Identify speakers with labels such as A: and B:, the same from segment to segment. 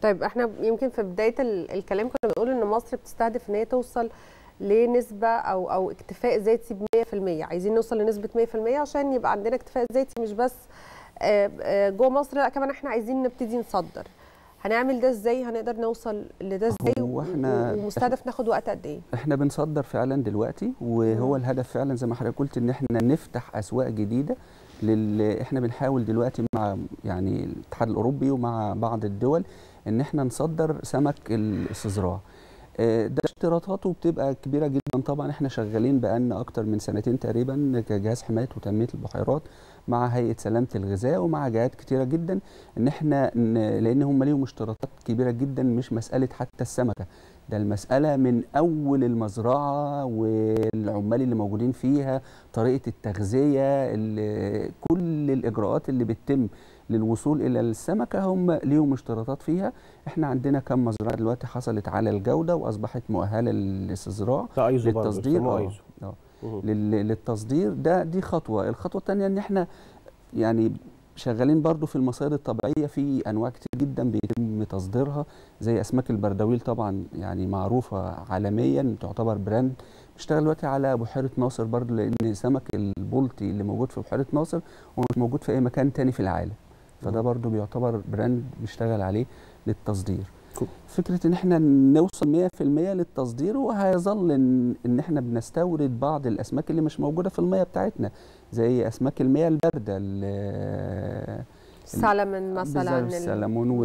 A: طيب احنا يمكن في بدايه ال- الكلام كنا بنقول ان مصر بتستهدف ان هي توصل لنسبه او او اكتفاء ذاتي ب 100% عايزين نوصل لنسبه 100% عشان يبقى عندنا اكتفاء ذاتي مش بس آه، آه، جوه مصر لا كمان احنا عايزين نبتدي نصدر هنعمل ده ازاي هنقدر نوصل لده ازاي
B: هو إحنا-
A: ومستهدف ناخد وقت قد ايه
B: احنا بنصدر فعلا دلوقتي وهو
A: مم.
B: الهدف فعلا زي ما حضرتك قلت ان احنا نفتح اسواق جديده لل... احنا بنحاول دلوقتي مع يعني الاتحاد الاوروبي ومع بعض الدول ان احنا نصدر سمك الاستزراع آه، ده اشتراطاته بتبقى كبيره جدا طبعا احنا شغالين بقالنا اكتر من سنتين تقريبا كجهاز حمايه وتنميه البحيرات مع هيئه سلامه الغذاء ومع جهات كتيره جدا ان احنا ن... لان هم ليهم اشتراطات كبيره جدا مش مساله حتى السمكه ده المسألة من أول المزرعة والعمال اللي موجودين فيها طريقة التغذية ال- كل الإجراءات اللي بتتم للوصول إلى السمكة هم ليهم اشتراطات فيها احنا عندنا كم مزرعة دلوقتي حصلت على الجودة وأصبحت مؤهلة للاستزراع
C: ده ايزو برضه
B: للتصدير
C: بيسموه
B: آه،
C: ايزو
B: آه.
C: مم.
B: لل- للتصدير ده دي خطوة الخطوة الثانية ان احنا يعني شغالين برضو في المصادر الطبيعية في أنواع كتير جدا بيتم تصديرها زي أسماك البردويل طبعا يعني معروفة عالميا تعتبر براند بيشتغل دلوقتي على بحيرة ناصر برضو لأن سمك البلطي اللي موجود في بحيرة ناصر هو مش موجود في أي مكان تاني في العالم فده برضو بيعتبر براند بيشتغل عليه للتصدير
C: كو-
B: فكرة ان احنا نوصل 100% للتصدير وهيظل ان, إن احنا بنستورد بعض الاسماك اللي مش موجودة في المية بتاعتنا زي اسماك المياه الباردة ال-
A: السلمون مثلا
B: بالظبط
A: ال-
B: السلمون
A: مم.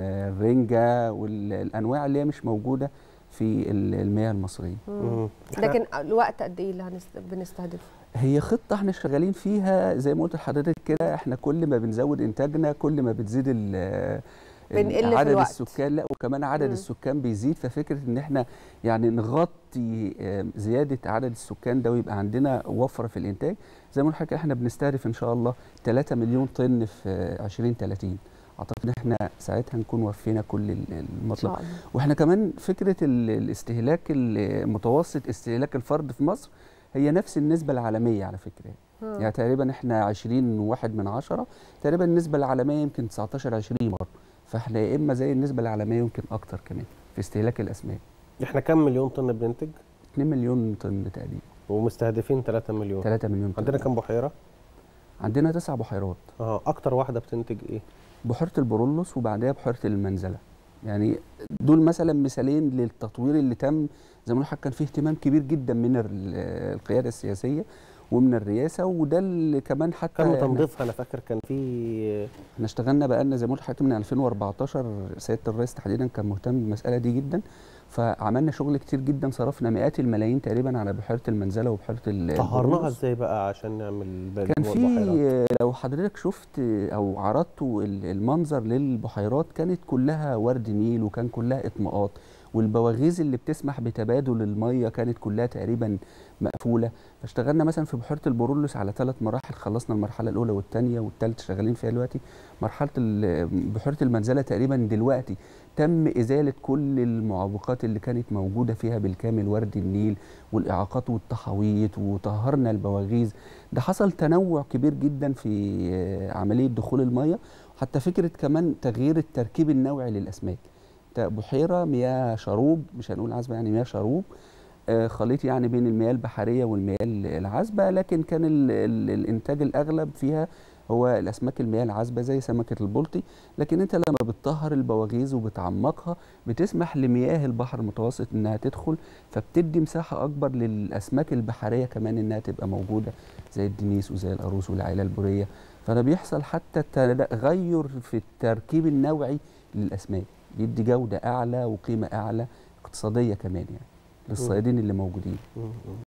B: والرنجة والانواع اللي هي مش موجودة في ال- المياه المصرية
A: مم.
C: مم.
A: لكن الوقت قد ايه اللي هنست... بنستهدفه
B: هي خطة احنا شغالين فيها زي ما قلت لحضرتك كده احنا كل ما بنزود انتاجنا كل ما بتزيد ال
A: بنقل في
B: عدد
A: الوقت.
B: السكان لا وكمان عدد
A: مم.
B: السكان بيزيد ففكرة ان احنا يعني نغطي آه، زيادة عدد السكان ده ويبقى عندنا وفرة في الانتاج زي ما قلت لحضرتك احنا بنستهدف ان شاء الله 3 مليون طن في آه، 2030 اعتقد ان احنا ساعتها نكون وفينا كل ال-
A: ان
B: المطلب
A: شاء الله
B: واحنا كمان فكره ال- الاستهلاك المتوسط استهلاك الفرد في مصر هي نفس النسبه العالميه على فكره
A: مم.
B: يعني تقريبا احنا 20 واحد من عشرة تقريبا النسبه العالميه يمكن 19 20 برضه فاحنا يا اما زي النسبه العالميه يمكن اكتر كمان في استهلاك الاسماك
C: احنا كام مليون طن بننتج
B: 2 مليون طن تقريبا
C: ومستهدفين 3 مليون
B: 3 مليون طن
C: عندنا كام بحيره
B: عندنا تسع بحيرات
C: اه اكتر واحده بتنتج ايه
B: بحيره البرولوس وبعدها بحيره المنزله يعني دول مثلا مثالين للتطوير اللي تم زي ما قلت كان فيه اهتمام كبير جدا من ال- القياده السياسيه ومن الرئاسه وده اللي كمان حتى
C: كان
B: إحنا-
C: تنظيفها انا فاكر كان في
B: احنا اشتغلنا بقالنا زي ما قلت لحضرتك من 2014 سياده الرئيس تحديدا كان مهتم بالمساله دي جدا فعملنا شغل كتير جدا صرفنا مئات الملايين تقريبا على بحيره المنزله وبحيره ال-
C: طهرناها
B: البرولوس.
C: ازاي بقى عشان نعمل باقي
B: كان
C: البحيرات؟
B: في لو حضرتك شفت او عرضتوا ال- المنظر للبحيرات كانت كلها ورد نيل وكان كلها اطماءات والبواغيز اللي بتسمح بتبادل الميه كانت كلها تقريبا مقفوله فاشتغلنا مثلا في بحيره البرولوس على ثلاث مراحل خلصنا المرحله الاولى والثانيه والثالثه شغالين فيها دلوقتي مرحله ال- بحيره المنزله تقريبا دلوقتي تم ازاله كل المعوقات اللي كانت موجوده فيها بالكامل ورد النيل والاعاقات والتحويط وطهرنا البواغيز ده حصل تنوع كبير جدا في آه، عمليه دخول الميه حتى فكره كمان تغيير التركيب النوعي للاسماك انت بحيره مياه شروب مش هنقول عذبه يعني مياه شروب آه، خليط يعني بين المياه البحريه والمياه العذبه لكن كان ال ال الانتاج الاغلب فيها هو الاسماك المياه العذبه زي سمكه البلطي لكن انت لما بتطهر البواغيز وبتعمقها بتسمح لمياه البحر المتوسط انها تدخل فبتدي مساحه اكبر للاسماك البحريه كمان انها تبقى موجوده زي الدنيس وزي القاروص والعيله البوريه فده بيحصل حتى تغير في التركيب النوعي للاسماك بيدي جوده اعلى وقيمه اعلى اقتصاديه كمان يعني للصيادين اللي موجودين
C: مم.